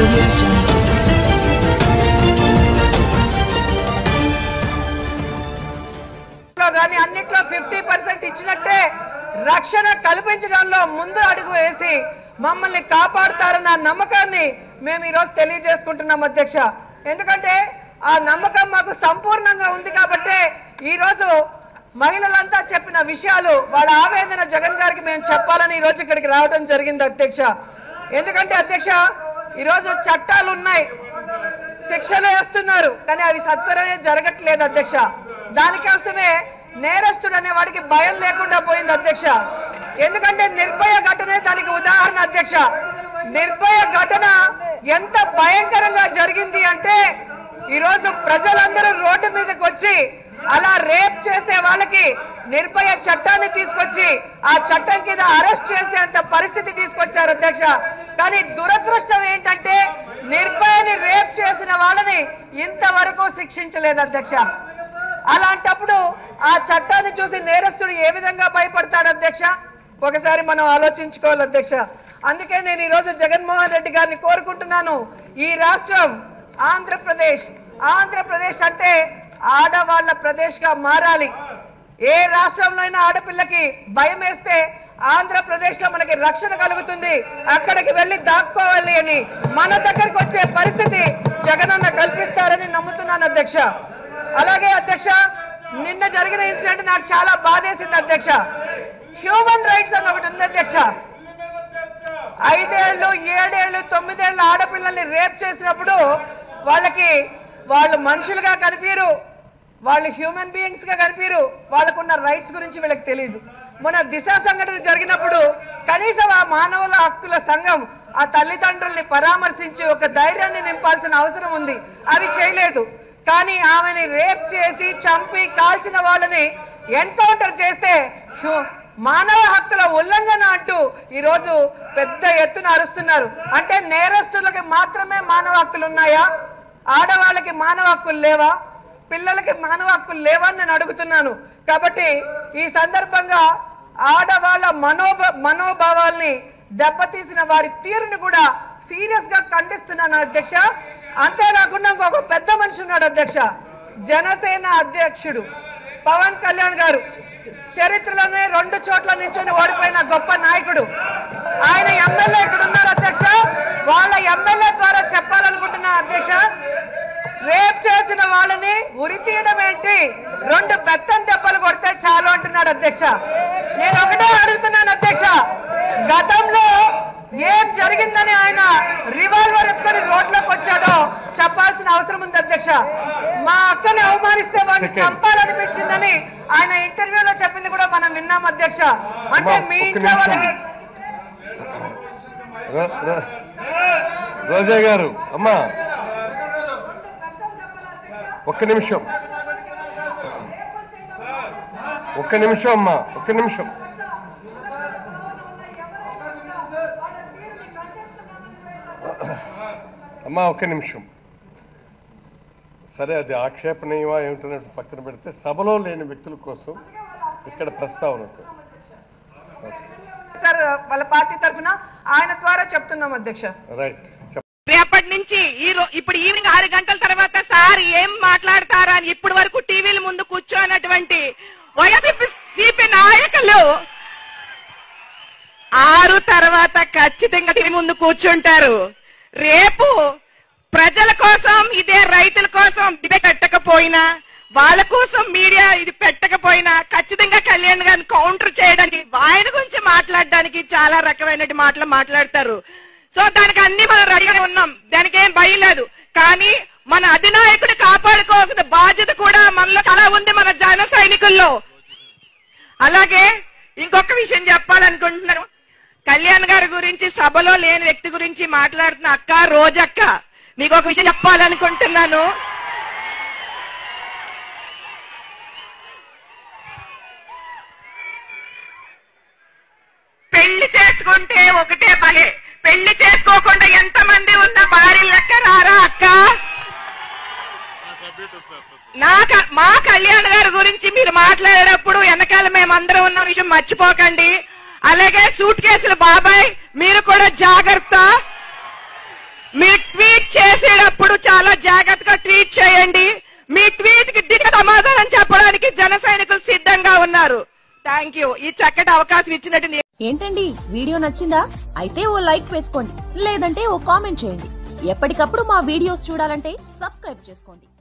audio jungle. లో గాని అన్నిట్లో ఫిఫ్టీ పర్సెంట్ ఇచ్చినట్టే రక్షణ కల్పించడంలో ముందు అడుగు వేసి మమ్మల్ని కాపాడుతారన్న నమ్మకాన్ని మేము ఈ రోజు తెలియజేసుకుంటున్నాం అధ్యక్ష ఎందుకంటే ఆ నమ్మకం మాకు సంపూర్ణంగా ఉంది కాబట్టే ఈ రోజు మహిళలంతా చెప్పిన విషయాలు వాళ్ళ ఆవేదన జగన్ గారికి మేము చెప్పాలని ఈ రోజు ఇక్కడికి రావడం జరిగింది అధ్యక్ష ఎందుకంటే అధ్యక్ష ఈ రోజు చట్టాలు ఉన్నాయి శిక్షలు వేస్తున్నారు కానీ అవి సత్వరమే జరగట్లేదు అధ్యక్ష దానికోసమే నేరస్తుడు అనే వాడికి భయం లేకుండా పోయింది అధ్యక్ష ఎందుకంటే నిర్భయ ఘటనే దానికి ఉదాహరణ అధ్యక్ష నిర్భయ ఘటన ఎంత భయంకరంగా జరిగింది అంటే ఈరోజు ప్రజలందరూ రోడ్డు మీదకి వచ్చి అలా రేప్ చేసే వాళ్ళకి నిర్భయ చట్టాన్ని తీసుకొచ్చి ఆ చట్టం కింద అరెస్ట్ చేసేంత పరిస్థితి తీసుకొచ్చారు అధ్యక్ష కానీ దురదృష్టం ఏంటంటే నిర్భయని రేప్ చేసిన వాళ్ళని ఇంతవరకు శిక్షించలేదు అధ్యక్ష అలాంటప్పుడు ఆ చట్టాన్ని చూసి నేరస్తుడు ఏ విధంగా భయపడతాడు అధ్యక్ష ఒకసారి మనం ఆలోచించుకోవాలి అధ్యక్ష అందుకే నేను ఈ రోజు జగన్మోహన్ రెడ్డి గారిని కోరుకుంటున్నాను ఈ రాష్ట్రం ఆంధ్రప్రదేశ్ ఆంధ్రప్రదేశ్ అంటే ఆడవాళ్ల ప్రదేశ్ గా మారాలి ఏ రాష్ట్రంలో అయినా ఆడపిల్లకి భయం వేస్తే ఆంధ్రప్రదేశ్ లో మనకి రక్షణ కలుగుతుంది అక్కడికి వెళ్లి దాక్కోవాలి అని మన దగ్గరకు వచ్చే పరిస్థితి జగనన్న కల్పిస్తారని నమ్ముతున్నాను అధ్యక్ష అలాగే అధ్యక్ష నిన్న జరిగిన ఇన్సిడెంట్ నాకు చాలా బాధేసింది అధ్యక్ష హ్యూమన్ రైట్స్ అని ఒకటి ఉంది అధ్యక్ష ఐదేళ్లు ఏడేళ్లు తొమ్మిదేళ్ల ఆడపిల్లల్ని రేప్ చేసినప్పుడు వాళ్ళకి వాళ్ళు మనుషులుగా కనిపించరు వాళ్ళు హ్యూమన్ బీయింగ్స్ గా కనిపించరు వాళ్ళకున్న రైట్స్ గురించి వీళ్ళకి తెలియదు మన దిశ సంఘటన జరిగినప్పుడు కనీసం ఆ మానవుల హక్కుల సంఘం ఆ తల్లిదండ్రుల్ని పరామర్శించి ఒక ధైర్యాన్ని నింపాల్సిన అవసరం ఉంది అవి చేయలేదు కానీ ఆమెని రేప్ చేసి చంపి కాల్చిన వాళ్ళని ఎన్కౌంటర్ చేస్తే హ్యూ- మానవ హక్కుల ఉల్లంఘన అంటూ ఈ రోజు పెద్ద ఎత్తున అరుస్తున్నారు అంటే నేరస్తులకి మాత్రమే మానవ హక్కులు ఉన్నాయా ఆడవాళ్ళకి మానవ హక్కులు లేవా పిల్లలకి మానవ హక్కులు లేవా అని నేను అడుగుతున్నాను కాబట్టి ఈ సందర్భంగా ఆడవాళ్ళ మనోభ మనోభావాల్ని దెబ్బతీసిన వారి తీరుని కూడా సీరియస్ గా ఖండిస్తున్నాను అధ్యక్ష అంతేకాకుండా ఇంకొక పెద్ద మనిషి ఉన్నాడు అధ్యక్ష జనసేన అధ్యక్షుడు పవన్ కళ్యాణ్ గారు చరిత్రలోనే రెండు చోట్ల నించొని ఓడిపోయిన గొప్ప నాయకుడు ఆయన ఎమ్మెల్యే ఇక్కడ ఉన్నారు అధ్యక్ష వాళ్ళ ఎమ్మెల్యే ద్వారా చెప్పాలనుకుంటున్నా అధ్యక్ష రేప్ చేసిన వాళ్ళని ఉరి తీయడం ఏంటి రెండు బెత్తం దెబ్బలు కొడితే చాలు అంటున్నాడు అధ్యక్ష నేను ఒకటే అడుగుతున్నాను అధ్యక్ష గతంలో ఏం జరిగిందని ఆయన రివాల్వర్ ఎత్తుకొని రోడ్లోకి వచ్చాడో చెప్పాల్సిన అవసరం ఉంది అధ్యక్ష మా అక్కని అవమానిస్తే వాడిని Second. చంపాలనిపించిందని ఆయన ఇంటర్వ్యూలో చెప్పింది కూడా మనం విన్నాం అధ్యక్ష అంటే అమ్మా, మీ ఒక్క ఇంట్లో నిమిషం. వాళ్ళకి రో- రో- రోజా గారు అమ్మా ఒక్క నిమిషం ఒక్క నిమిషం అమ్మా ఒక్క నిమిషం అమ్మా ఒక్క నిమిషం సరే అది ఆక్షేపణీయమా ఏమిటన్నట్టు పక్కన పెడితే సభలో లేని వ్యక్తుల కోసం ఇక్కడ ప్రస్తావన ఉంది. ఓకే సార్ వాళ్ళ పార్టీ తరఫున ఆయన ద్వారా చెప్తున్నాం అధ్యక్ష రైట్ చెప్ప రేపటి నుంచి ఈ రో- ఇప్పుడు ఈవినింగ్ ఆరు గంటల తర్వాత సార్ ఏం మాట్లాడతారా అని ఇప్పటి వరకు టీవీల ముందు కూర్చోనటువంటి వైఎస్పీ నాయకులు ఆరు తర్వాత ఖచ్చితంగా టీవీ ముందు కూర్చుంటారు రేపు ప్రజల కోసం ఇదే రైతుల కోసం ఇదే పెట్టకపోయినా వాళ్ళ కోసం మీడియా ఇది పెట్టకపోయినా ఖచ్చితంగా కళ్యాణ్ గారిని కౌంటర్ చేయడానికి ఆయన గురించి మాట్లాడడానికి చాలా రకమైన మాటలు మాట్లాడతారు సో దానికి అన్ని మనం రెడీగా ఉన్నాం దానికి ఏం భయం లేదు కానీ మన అధినాయకుడు కాపాడుకోవాల్సిన బాధ్యత కూడా మనలో చాలా ఉంది మన జన సైనికుల్లో అలాగే ఇంకొక విషయం చెప్పాలనుకుంటున్నాను కళ్యాణ్ గారి గురించి సభలో లేని వ్యక్తి గురించి మాట్లాడుతున్న అక్క రోజక్క మీకు ఒక విషయం చెప్పాలనుకుంటున్నాను పెళ్లి చేసుకుంటే ఒకటే బలే పెళ్లి చేసుకోకుండా ఎంత మంది ఉన్న భార్య లెక్క రారా అక్క నా క- మా కళ్యాణ్ గారి గురించి మీరు మాట్లాడేటప్పుడు వెనకాల మేమందరం ఉన్న విషయం మర్చిపోకండి అలాగే సూట్ కేసులు బాబాయ్ మీరు కూడా జాగ్రత్త మీ చాలా జాగ్రత్తగా ట్వీట్ చేయండి మీ ట్వీట్ కి దిగ సమాధానం చెప్పడానికి జన సైనికులు సిద్ధంగా ఉన్నారు థ్యాంక్ యూ ఈ చక్కటి అవకాశం ఇచ్చినట్టు నీ- ఏంటండి వీడియో నచ్చిందా అయితే ఓ లైక్ వేసుకోండి లేదంటే ఓ కామెంట్ చేయండి ఎప్పటికప్పుడు మా వీడియోస్ చూడాలంటే సబ్స్క్రైబ్ చేసుకోండి